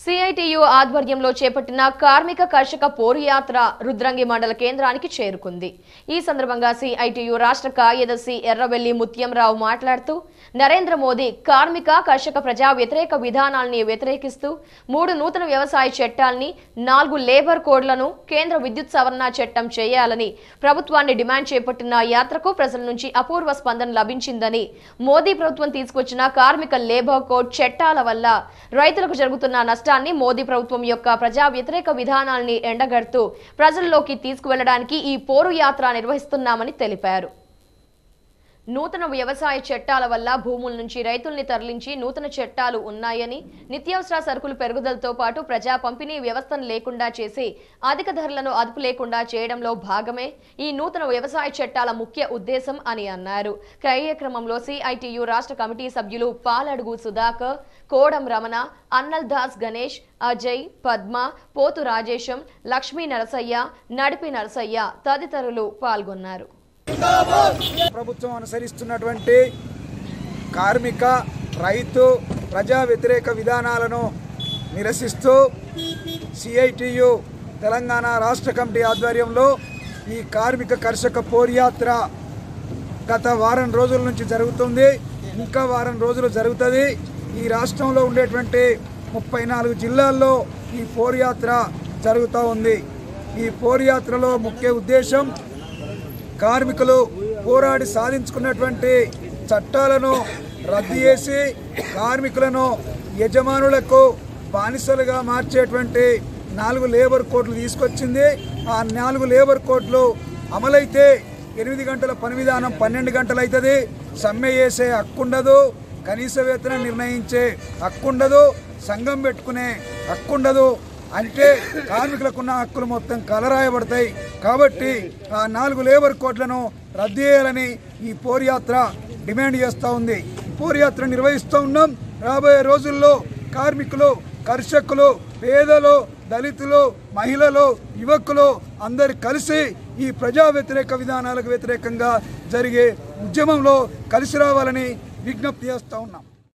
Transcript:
CITU ఆధ్వర్యంలో చేపట్టిన కార్మిక కర్షక పోరు యాత్ర రుద్రంగి మండల కేంద్రానికి చేరుకుంది ఈ సందర్భంగా సిఐటియు రాష్ట్ర కార్యదర్శి ఎర్రవెల్లి ముత్యంరావు మాట్లాడుతూ నరేంద్ర మోదీ కార్మిక కర్షక ప్రజా వ్యతిరేక విధానాల్ని వ్యతిరేకిస్తూ మూడు నూతన వ్యవసాయ చట్టాల్ని నాలుగు లేబర్ కోడ్లను కేంద్ర విద్యుత్ సవరణ చట్టం చేయాలని ప్రభుత్వాన్ని డిమాండ్ చేపట్టిన యాత్రకు ప్రజల నుంచి అపూర్వ స్పందన లభించిందని మోదీ ప్రభుత్వం తీసుకొచ్చిన కార్మిక లేబర్ కోడ్ చట్టాల వల్ల రైతులకు జరుగుతున్న నష్టాన్ని మోదీ ప్రభుత్వం యొక్క ప్రజా వ్యతిరేక విధానాల్ని ఎండగడుతూ ప్రజల్లోకి తీసుకువెళ్లడానికి ఈ పోరు యాత్ర నిర్వహిస్తున్నామని తెలిపారు నూతన వ్యవసాయ చట్టాల వల్ల భూముల నుంచి రైతుల్ని తరలించి నూతన చట్టాలు ఉన్నాయని నిత్యావసర సరుకులు పెరుగుదలతో పాటు ప్రజా పంపిణీ వ్యవస్థను లేకుండా చేసి అధిక ధరలను అదుపు లేకుండా చేయడంలో భాగమే ఈ నూతన వ్యవసాయ చట్టాల ముఖ్య ఉద్దేశం అని అన్నారు కార్యక్రమంలో సిఐటియు రాష్ట్ర కమిటీ సభ్యులు పాలడుగు సుధాకర్ కోడం రమణ అన్నల్ దాస్ గణేష్ అజయ్ పద్మ పోతు రాజేశం లక్ష్మీ నరసయ్య నడిపి నరసయ్య తదితరులు పాల్గొన్నారు ప్రభుత్వం అనుసరిస్తున్నటువంటి కార్మిక రైతు ప్రజా వ్యతిరేక విధానాలను నిరసిస్తూ సిఐటియు తెలంగాణ రాష్ట్ర కమిటీ ఆధ్వర్యంలో ఈ కార్మిక కర్షక పోర్యాత్ర గత వారం రోజుల నుంచి జరుగుతుంది ఇంకా వారం రోజులు జరుగుతుంది ఈ రాష్ట్రంలో ఉండేటువంటి ముప్పై నాలుగు జిల్లాల్లో ఈ పోర్యాత్ర జరుగుతూ ఉంది ఈ పోర్యాత్రలో ముఖ్య ఉద్దేశం కార్మికులు పోరాడి సాధించుకున్నటువంటి చట్టాలను రద్దు చేసి కార్మికులను యజమానులకు బానిసలుగా మార్చేటువంటి నాలుగు లేబర్ కోడ్లు తీసుకొచ్చింది ఆ నాలుగు లేబర్ కోడ్లు అమలైతే ఎనిమిది గంటల పని విధానం పన్నెండు గంటలు అవుతుంది సమ్మె చేసే హక్కుండదు కనీస వేతనం నిర్ణయించే హక్కుండదు సంఘం పెట్టుకునే హక్కుండదు అంటే కార్మికులకున్న హక్కులు మొత్తం కలరాయబడతాయి కాబట్టి ఆ నాలుగు లేబర్ కోడ్లను రద్దు చేయాలని ఈ పోర్యాత్ర డిమాండ్ చేస్తూ ఉంది ఈ పోర్యాత్ర నిర్వహిస్తూ ఉన్నాం రాబోయే రోజుల్లో కార్మికులు కర్షకులు పేదలు దళితులు మహిళలు యువకులు అందరు కలిసి ఈ ప్రజా వ్యతిరేక విధానాలకు వ్యతిరేకంగా జరిగే ఉద్యమంలో కలిసి రావాలని విజ్ఞప్తి చేస్తూ ఉన్నాం